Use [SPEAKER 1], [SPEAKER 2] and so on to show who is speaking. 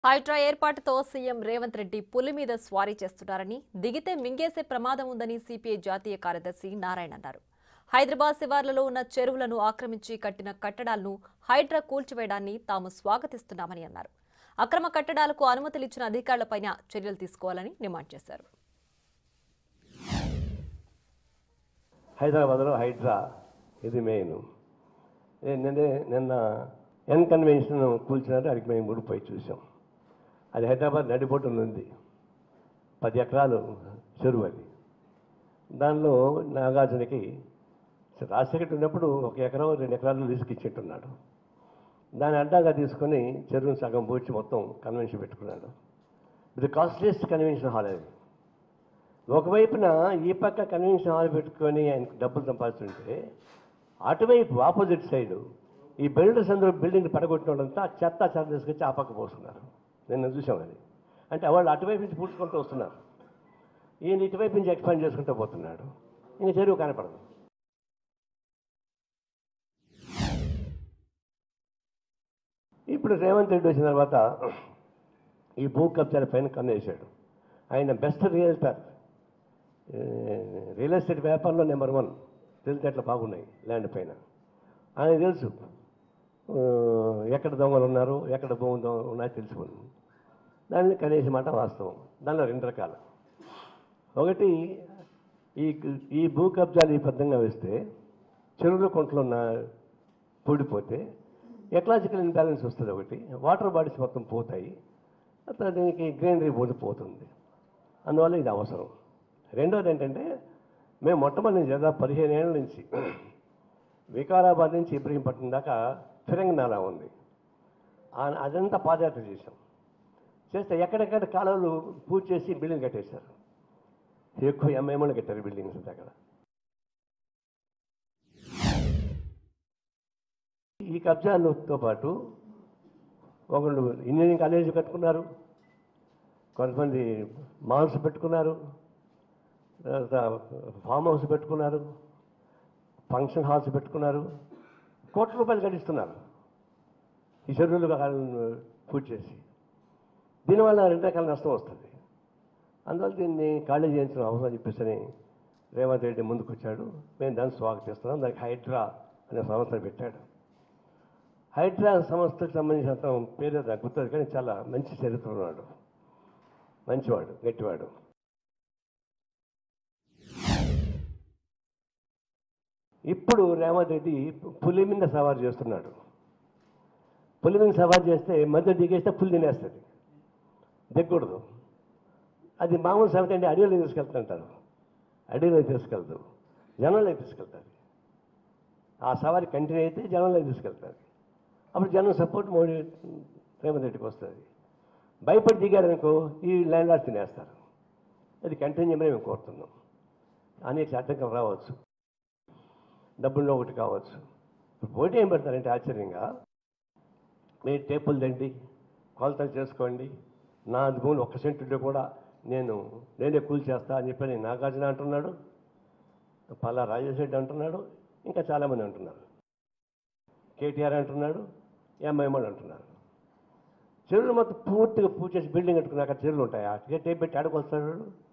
[SPEAKER 1] హైడ్రా ఏర్పాటుతో సీఎం రేవంత్ రెడ్డి పులి మీద స్వారీ చేస్తున్నారని దిగితే మింగేసే ప్రమాదం ఉందని సిపిఐ జాతీయ కార్యదర్శి నారాయణ అన్నారు హైదరాబాద్ శివార్లలో ఉన్న చెరువులను ఆక్రమించి కట్టిన కట్టడాలను హైడ్రా కూల్చివేయడాన్ని తాము స్వాగతిస్తున్నామని అన్నారు అక్రమ కట్టడాలకు అనుమతులిచ్చిన అధికారులపైన చర్యలు తీసుకోవాలని డిమాండ్ చేశారు
[SPEAKER 2] హైదరాబాద్లో హైడ్రా ఇది మెయిన్ నిన్నే నిన్న ఎన్ కన్వెన్షన్ కూల్చినట్టు అడిగి మేము ముడిపోయి చూసాం అది హైదరాబాద్ నడిబొట్టున ఉంది పది ఎకరాలు చెరువు అది దానిలో నాగార్జునకి రాజశేఖర్ ఉన్నప్పుడు ఒక ఎకరం రెండు ఎకరాలు లీజుకి ఇచ్చింటున్నాడు దాన్ని అడ్డాగా తీసుకొని చెరువుని సగం పూడ్చి మొత్తం కన్వెన్షన్ పెట్టుకున్నాడు ఇది కాస్ట్లీయెస్ట్ కన్వెన్షన్ హాల్ అది ఒకవైపున ఈ పక్క కన్వెన్షన్ హాల్ పెట్టుకొని ఆయనకు డబ్బులు సంపాదిస్తుంటే అటువైపు ఆపోజిట్ సైడ్ ఈ బిల్డర్స్ అందరూ బిల్డింగ్ పడగొట్టిన వాళ్ళంతా చెత్త చెత్త తీసుకొచ్చి ఆ పక్క పోస్తున్నారు నేను చూసాం అది అంటే వాళ్ళు అటువైపు నుంచి పూడ్చుకుంటూ వస్తున్నారు ఈయన ఇటువైపు నుంచి ఎక్స్పాండ్ చేసుకుంటూ పోతున్నాడు ఇంక చెరువు కనపడదు ఇప్పుడు రేవంత్ రెడ్డి వచ్చిన తర్వాత ఈ భూ కబ్జాల పైన కన్నేశాడు ఆయన బెస్ట్ రియల్టర్ రియల్ ఎస్టేట్ వ్యాపారంలో నెంబర్ వన్ తెలివితేటలు బాగున్నాయి ల్యాండ్ పైన ఆయన తెలుసు ఆ, ఎక్కడ దొంగలు ఉన్నారు ఎక్కడ భూమి దొంగలు ఉన్నాయో తెలుసుకుని దాన్ని కనీస మాట వాస్తవం దానిలో రెండు రకాలు ఒకటి ఈ ఈ భూ కబ్జాలు ఈ బద్ధంగా వేస్తే చెరువులు కొంటలు ఉన్న పూడిపోతే ఎకలాజికల్ ఇంబ్యాలెన్స్ వస్తుంది ఒకటి వాటర్ బాడీస్ మొత్తం పోతాయి అట్లా దీనికి గ్రీనరీ బోర్డు పోతుంది అందువల్ల ఇది అవసరం రెండోది ఏంటంటే మేము మొట్టమొదటి దాదాపు పదిహేను ఏళ్ళ నుంచి వికారాబాద్ నుంచి ఇబ్రహీంపట్నం దాకా ఫిరంగ్ నాలా ఉంది ఆ- అదంతా పాదయాత్ర చేశాం చేస్తే ఎక్కడెక్కడ కాలువలు పూజ చేసి బిల్డింగ్ కట్టేశారు ఎక్కువ ఎంఐఎంలు కట్టారు బిల్డింగ్స్ అంతా అక్కడ ఈ కబ్జాలతో పాటు ఒకళ్ళు ఇంజనీరింగ్ కాలేజ్ కట్టుకున్నారు కొంతమంది మాల్స్ పెట్టుకున్నారు తర్వాత ఫామ్ హౌస్ పెట్టుకున్నారు ఫంక్షన్ హాల్స్ పెట్టుకున్నారు కోట్ల రూపాయలు గడిస్తున్నారు ఈ చెరువులు పూజ చేసి దీనివల్ల రెండు రకాల నష్టం వస్తుంది అందువల్ల దీన్ని ఖాళీ చేయించడం అవసరం అని చెప్పేసి అని రేవంత్ రెడ్డి ముందుకు వచ్చాడు మేము దాన్ని స్వాగతిస్తున్నాం దానికి హైడ్రా అనే సంస్థను పెట్టాడు హైడ్రా సంస్థకు సంబంధించినంత పేరు నాకు గుర్తుంది కానీ చాలా మంచి చరిత్ర ఉన్నాడు మంచివాడు గట్టివాడు ఇప్పుడు రేవంత్ రెడ్డి పులి మీద సవారు చేస్తున్నాడు పులి మీద సవారు చేస్తే మధ్య దిగేస్తే పులి తినేస్తుంది దిగకూడదు అది మామూలు సమితి అంటే అడవిలో తీసుకెళ్తుంటారు అడవిలో తీసుకెళ్తూ జనంలోకి తీసుకెళ్తారు ఆ సవారి కంటిన్యూ అయితే జనంలోకి తీసుకెళ్తారు అప్పుడు జనం సపోర్ట్ మోడీ రేవంత్ రెడ్డికి వస్తుంది భయపడి దిగారనుకో ఈ ల్యాండ్ లార్డ్ తినేస్తారు అది కంటిన్యూ చేయమని మేము కోరుతున్నాం అనేక అడ్డంకం రావచ్చు డబ్బుల్లో ఒకటి కావచ్చు ఇప్పుడు పోటీ ఏం పెడతారంటే ఆశ్చర్యంగా మీరు టేపులు తండి కొలతలు చేసుకోండి నా భూములు ఒక్క సెంటుంటే కూడా నేను నేనే కూల్ చేస్తా అని చెప్పని నాగార్జున అంటున్నాడు పల్లా రాజేశ్వరెడ్డి అంటున్నాడు ఇంకా చాలామంది అంటున్నారు కేటీఆర్ అంటున్నాడు ఎంఐఎంఎల్ అంటున్నారు చెరువులు మొత్తం పూర్తిగా పూజ చేసి బిల్డింగ్ కట్టుకున్నాక చెరువులు ఉంటాయా టేప్ పెట్టి ఆడుకొస్తాడు